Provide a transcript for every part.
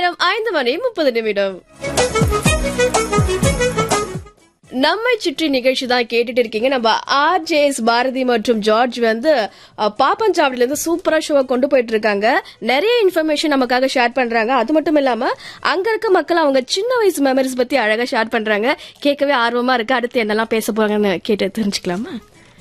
நேரம் ஐந்து மணி முப்பது நிமிடம் நம்மை சுற்றி நிகழ்ச்சி தான் கேட்டுட்டு இருக்கீங்க நம்ம ஆர்ஜேஎஸ் பாரதி மற்றும் ஜார்ஜ் வந்து அஹ், பாப்பஞ்சாவடில இருந்து சூப்பரா ஷோவை கொண்டு போயிட்டு இருக்காங்க நிறைய இன்ஃபர்மேஷன் நமக்காக ஷேர் பண்றாங்க அது மட்டும் இல்லாம அங்க இருக்க மக்கள் அவங்க சின்ன வயசு மெமரிஸ் பத்தி அழகா ஷேர் பண்றாங்க கேட்கவே ஆர்வமா இருக்கு அடுத்து என்னெல்லாம் பேச போறாங்கன்னு கேட்டு தெரிஞ்சுக்கலாமா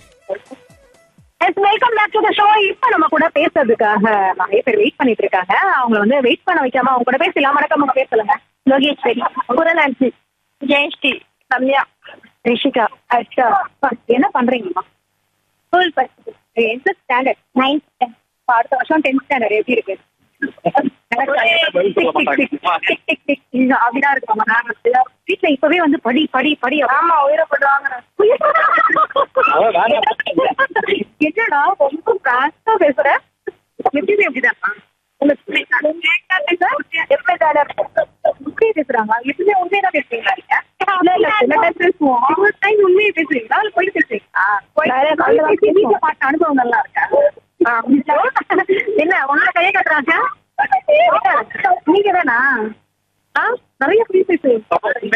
welcome back to the show இப்ப நம்ம கூட பேசுறதுக்காக நிறைய பேர் வெயிட் பண்ணிட்டு இருக்காங்க அவங்கள வந்து வெயிட் பண்ண வைக்காம அவங்க கூட பேசலாம் வணக்கம் உங்க பேர் சொல்லுங்க லோகேஸ்வரி குரலான்சி ஜெயஸ்ரீ ரம்யா ரிஷிகா அச்சா என்ன பண்றீங்கம்மா ஸ்கூல் படிச்சு எந்த ஸ்டாண்டர்ட் நைன்த் அடுத்த வருஷம் டென்த் ஸ்டாண்டர்ட் எப்படி இருக்கு அப்படிதான் இருக்காமா நான் வீட்டுல இப்பவே வந்து படி படி படி ஆமா உயிரப்படுறாங்க என்னடா ரொம்ப பிராண்டா பேசுற எப்பயுமே எப்படிதான் உண்மையை பேசுறாங்க எப்பவுமே உண்மையதான் பேசுறீங்களா நீங்க? இல்ல, இல்ல, சில time பேசுவோம். ஒரு time உண்மையை பேசுவீங்களா? இல்ல பொய் பேசுவீங்களா? பொய் பேசி வீட்டுல பார்த்த அனுபவங்கள்லாம் இருக்கா? ஆ, என்ன உங்களை கையை கட்டுறாங்க நீங்க தானா ஆ நிறைய பொய் பேசுவீங்க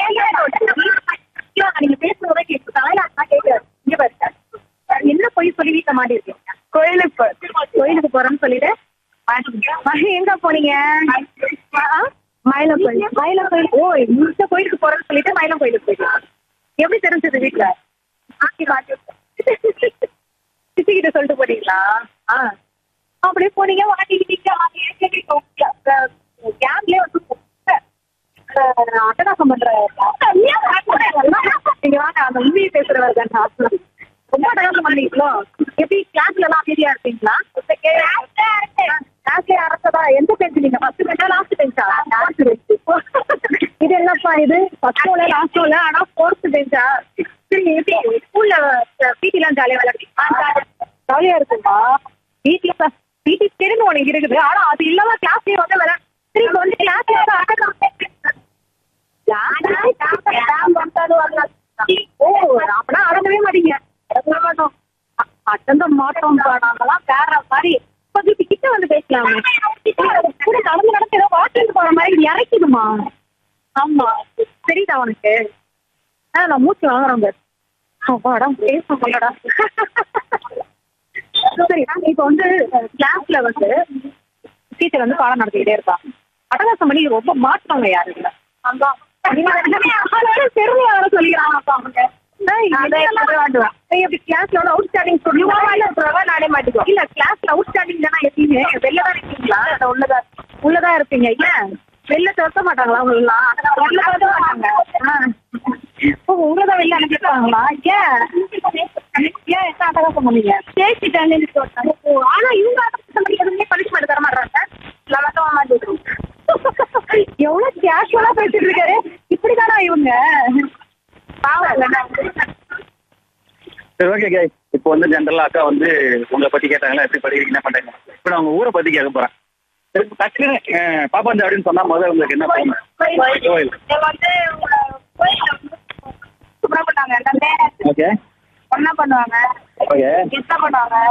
நீங்க பேசுறதே கேட்டு தலையில கேட்கிறாரு இங்க பாருங்க என்ன பொய் சொல்லி வீட்டை மாட்டி இருக்கீங்க கோயிலுக்கு கோயிலுக்கு போறோம்னு சொல்லிட்டு மகி எங்க போனீங்க மயிலம் கோயில் மயிலம் கோயில் ஓ இந்த கோயிலுக்கு போறேன்னு சொல்லிட்டு மயிலம் கோயிலுக்கு போயிட்டீங்க எப்படி தெரிஞ்சது வீட்டுல ஆக்கி மாட்டி சித்தி கிட்ட சொல்லிட்டு போனீங்களா ஆ அப்படியே போனீங்க மாட்டிக்கிட்டீங்க கேம்லயே வந்து அஹ் அட்டகாசம் பண்ற நீங்க வாங்க அந்த உண்மையை பேசுறவர் தான் ரொம்ப அட்டகாசம் பண்ணீங்களோ எப்படி கிளாஸ்ல எல்லாம் அமைதியா இருப்பீங்களா கிளாஸ்ல அரசதா எந்த பெஞ்ச் நீங்க ஃபர்ஸ்ட் பெஞ்சா லாஸ்ட் பெஞ்சா லாஸ்ட் பெஞ்ச் இது என்னப்பா இது ஃபர்ஸ்ட் ரோல லாஸ்ட் ரோல ஆனா ஃபோர்த் பெஞ்சா சரி எப்படி ஸ்கூல்ல பிடி எல்லாம் ஜாலியா விளையாடுறீங்க ஜாலியா இருக்குமா வீட்ல பிடி தெரிஞ்சு உனக்கு இருக்குது ஆனா அது இல்லாம கிளாஸ்லயே வந்து விளையாட சரி இப்ப வந்து கிளாஸ்ல ஓ அப்பனா அடங்கவே மாட்டீங்க அடங்க மாட்டோம் அடங்க மாட்டோம் நாங்கெல்லாம் வேற மாதிரி கொஞ்சம் கிட்ட வந்து பேசலாமே கூட நடந்து நடந்து ஏதோ வாக்கிங் போற மாதிரி இறக்கிடுமா ஆமா தெரியுதா உனக்கு ஆ நான் மூச்சு வாங்குறேன் பாரு. அப்பாடா பேச முடியலடா சரி இப்போ வந்து கிளாஸ்ல வந்து டீச்சர் வந்து பாடம் நடத்திக்கிட்டே இருப்பா அட்டகாசம் பண்ணி ரொம்ப மாட்டாங்க யாரு இல்ல பெருமையாக சொல்லிக்கிறாங்க அவங்க கிளாஸ்ல அவுட் ஸ்டாண்டிங் நானே மாட்டிக்குவோம் இல்ல கிளாஸ்ல அவுட் ஸ்டாண்டிங் தானே எப்பயுமே வெளில தான் இருக்கீங்களா இல்ல உள்ளதா உள்ளதா இருப்பீங்க ஏன் வெளில துரத்த மாட்டாங்களா உங்களெல்லாம் உள்ளதா தான் மாட்டாங்க ஓ உங்களதான் வெளில அனுப்பிட்டாங்களா ஏன் ஏன் என்ன அட்டகாசம் பண்ணீங்க பேசிட்டாங்க ஆனா இவங்க அட்டகாசம் பண்ணி எதுவுமே பனிஷ்மெண்ட் தர மாட்டாங்க லவக்கமா மாட்டேன் எவ்வளவு கேஷுவலா பேசிட்டு இருக்காரு இப்படிதானா இவங்க பாவம் சரி ஓகே கே இப்போ வந்து ஜென்ரலா அக்கா வந்து உங்களை பத்தி கேட்டாங்களா எப்படி படிக்கிறீங்க என்ன பண்றீங்க இப்போ நான் உங்க ஊரை பத்தி கேட்க போறேன் சரி, இப்ப டக்குன்னு அஹ், பாப்பாஞ்சு அப்படின்னு சொன்னா முதல்ல உங்களுக்கு என்ன தோணும்? கோயில் வந்து சுப்ரமணியாங்க எல்லாமே ஓகே ஒன்னா பண்ணுவாங்க ஓகே கெஸ்டா பண்ணுவாங்க